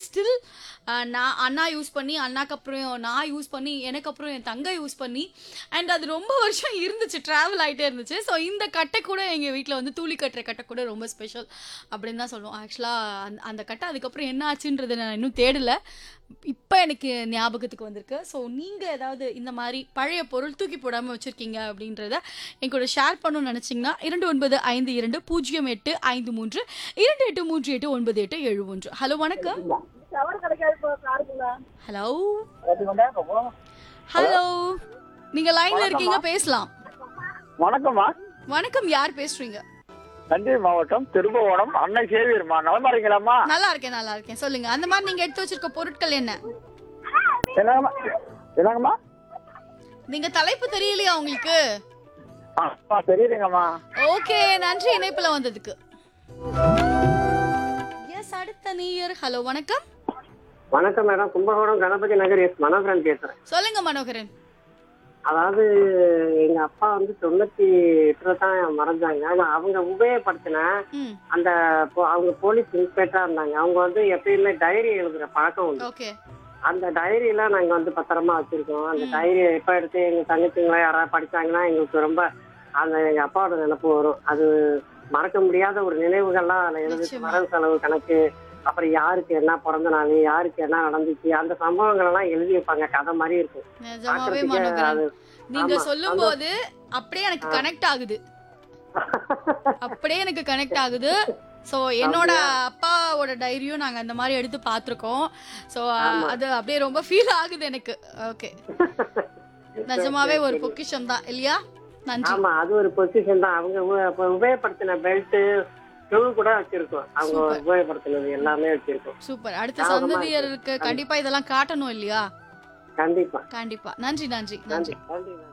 Still நான் அண்ணா use பண்ணி அண்ணாக்கு அப்புறம் நான் யூஸ் பண்ணி எனக்கு அப்புறம் என் தங்கை யூஸ் பண்ணி அண்ட் அது ரொம்ப வருஷம் இருந்துச்சு ட்ராவல் ஆகிட்டே இருந்துச்சு ஸோ இந்த கட்டை கூட எங்கள் வீட்டில் வந்து தூளி கட்டுற கட்டை கூட ரொம்ப ஸ்பெஷல் அப்படின்னு தான் சொல்லுவோம் ஆக்சுவலாக அந்த அந்த கட்டை அதுக்கப்புறம் என்ன ஆச்சுன்றதை நான் இன்னும் தேடலை இப்போ எனக்கு ஞாபகத்துக்கு வந்திருக்கு ஸோ நீங்கள் ஏதாவது இந்த மாதிரி பழைய பொருள் தூக்கி போடாமல் வச்சுருக்கீங்க அப்படின்றத என் கூட ஷேர் பண்ணணும்னு நினச்சிங்கன்னா இரண்டு ஒன்பது ஐந்து இரண்டு பூஜ்ஜியம் எட்டு ஐந்து மூன்று இரண்டு எட்டு மூன்று எட்டு ஒன்பது எட்டு ஏழு ஒன்று ஹலோ வணக்கம் ஹலோ ஹலோ நீங்கள் லைனில் இருக்கீங்க பேசலாம் வணக்கம்மா வணக்கம் யார் பேசுறீங்க தஞ்சை மாவட்டம் திருபுவனம் அன்னை சேவியர்மா நலமா இருக்கீங்களாம்மா நல்லா இருக்கேன் நல்லா இருக்கேன் சொல்லுங்க அந்த மாதிரி நீங்க எடுத்து வச்சிருக்க பொருட்கள் என்ன என்னங்கம்மா என்னங்கம்மா நீங்க தலைப்பு தெரியலையா உங்களுக்கு ஆ தெரியுதுங்கம்மா ஓகே நன்றி இணைப்புல வந்ததுக்கு எஸ் அடுத்த நீயர் ஹலோ வணக்கம் வணக்கம் மேடம் கும்பகோணம் கணபதி நகர் எஸ் மனோகரன் பேசுறேன் சொல்லுங்க மனோகரன் அதாவது எங்க அப்பா வந்து தொண்ணூத்தி எட்டுல தான் மறைஞ்சாங்க ஆனா அவங்க உபயோகப்படுத்தின ம் அந்த பொ- அவங்க போலீஸ் இன்ஸ்பெக்டரா இருந்தாங்க அவங்க வந்து எப்பயுமே டைரி எழுதுற பழக்கம் உண்டு ஓகே அந்த டைரியில நாங்க வந்து பத்திரமா வச்சிருக்கோம் அந்த டைரியை எப்ப எடுத்து எங்க தங்கச்சிங்களா யாராவது படிச்சாங்கன்னா எங்களுக்கு ரொம்ப அந்த எங்க அப்பாவோட நினைப்பு வரும் அது மறக்க முடியாத ஒரு நினைவுகள்லாம் அதுல எழுதி நிச்சயமா. வரவு செலவு கணக்கு அப்புறம் யாருக்கு என்ன பிறந்த நாள் யாருக்கு என்ன நடந்துச்சு அந்த சம்பவங்கள் எல்லாம் எழுதி வைப்பாங்க கதை மாதிரி இருக்கும் நிஜமாவே பார்க்கறதுக்கே மனோகரன் அது நீங்க ஆமா, சொல்லும் போது அப்படியே எனக்கு கனெக்ட் ஆகுது அப்படியே எனக்கு கனெக்ட் ஆகுது ஸோ என்னோட அப்பாவோட டைரியும் நாங்கள் அந்த மாதிரி எடுத்து பார்த்துருக்கோம் ஸோ அது அப்படியே ரொம்ப ஃபீல் ஆகுது எனக்கு ஓகே நிஜமாவே ஒரு பொக்கிஷம் தான் இல்லையா நன்றி ஆமா அது ஒரு பொசிஷன் தான் அவங்க உ- அப்ப உபயோகப்படுத்தின பெல்ட் ஷூ கூட வச்சிருக்கோம் அவங்க Super. உபயோகப்படுத்தினது எல்லாமே வச்சிருக்கோம் சூப்பர் அடுத்த ஆமா, சந்ததியருக்கு கண்டிப்பா இதெல்லாம் காட்டணும் இல்லையா கண்டிப்பா கண்டிப்பா நன்றி நன்றி நன்றி நன்றி நன்றி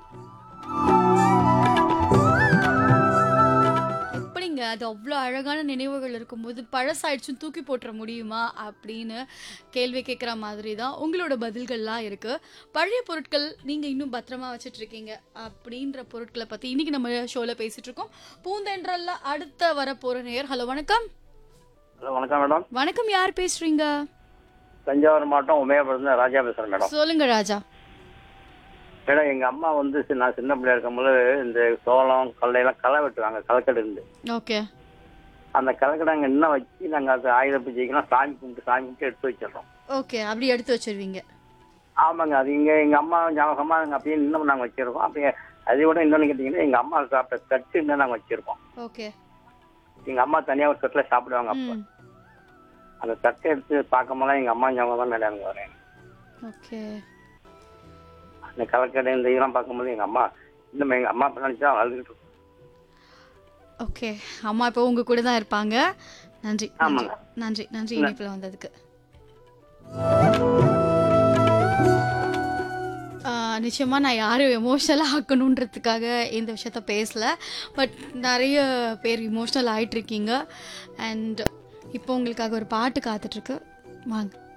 எப்படிங்க அது அவ்வளோ அழகான நினைவுகள் இருக்கும்போது பழசாயிடுச்சும் தூக்கி போட்டுற முடியுமா அப்படின்னு கேள்வி கேட்குற மாதிரி தான் உங்களோட பதில்கள்லாம் இருக்கு பழைய பொருட்கள் நீங்க இன்னும் பத்திரமா வச்சிட்டு இருக்கீங்க அப்படின்ற பொருட்களை பத்தி இன்னைக்கு நம்ம ஷோல பேசிட்டு இருக்கோம் பூந்தென்றல்ல அடுத்த வர போற நேர் ஹலோ வணக்கம் ஹலோ வணக்கம் மேடம் வணக்கம் யார் பேசுறீங்க தஞ்சாவூர் மாவட்டம் உமையபுரம் ராஜா பேசுறேன் மேடம் சொல்லுங்க ராஜா மேடம் எங்க அம்மா வந்து சி- நான் சின்ன பிள்ளையா இருக்கும்போது இந்த சோளம் கல்லையெல்லாம் களை வெட்டுவாங்க கலக்கடை இருந்து ஓகே அந்த கலக்கடை அங்க இன்னும் வச்சு நாங்க அது ஆயுத பூஜைக்கெல்லாம் சாமி கும்பிட்டு சாமி கும்பிட்டு எடுத்து வச்சிடறோம் ஓகே அப்படி எடுத்து வச்சிருவீங்க ஆமாங்க அது இங்க எங்க அம்மா ஞாபகமா நாங்க அப்படியே இன்னும் நாங்க வச்சிருக்கோம் அப்படியே அதை விட இன்னொன்னு கேட்டீங்கன்னா எங்க அம்மா சாப்பிட்ட தட்டு இன்னும் நாங்க வச்சிருக்கோம் ஓகே எங்க அம்மா தனியா ஒரு தட்டுல சாப்பிடுவாங்க அப்ப ம் அந்த தட்டை எடுத்து பார்க்கும்போது எங்க அம்மா ஞாபகம் தான் மேடம் எனக்கு வரேன் ஓகே அந்த கலக்கடை இந்த இதெல்லாம் பார்க்கும்போது எங்க அம்மா இன்னும் எங்க அம்மா அப்ப நினைச்சா அழுதுகிட்டு இருக்கும். ஓகே அம்மா இப்போ உங்க கூட தான் இருப்பாங்க நன்றி நன்றி ஆமாங்க. நன்றி நன்றி இணைப்பில் வந்ததுக்கு ஆஹ், நிச்சயமா நான் யாரும் எமோஷ்னலாக ஆக்கணுன்றதுக்காக இந்த விஷயத்த பேசல பட் நிறைய பேர் இமோஷ்னல் ஆயிட்டு இருக்கீங்க அண்ட் இப்போ உங்களுக்காக ஒரு பாட்டு காத்துட்ருக்கு வாங்க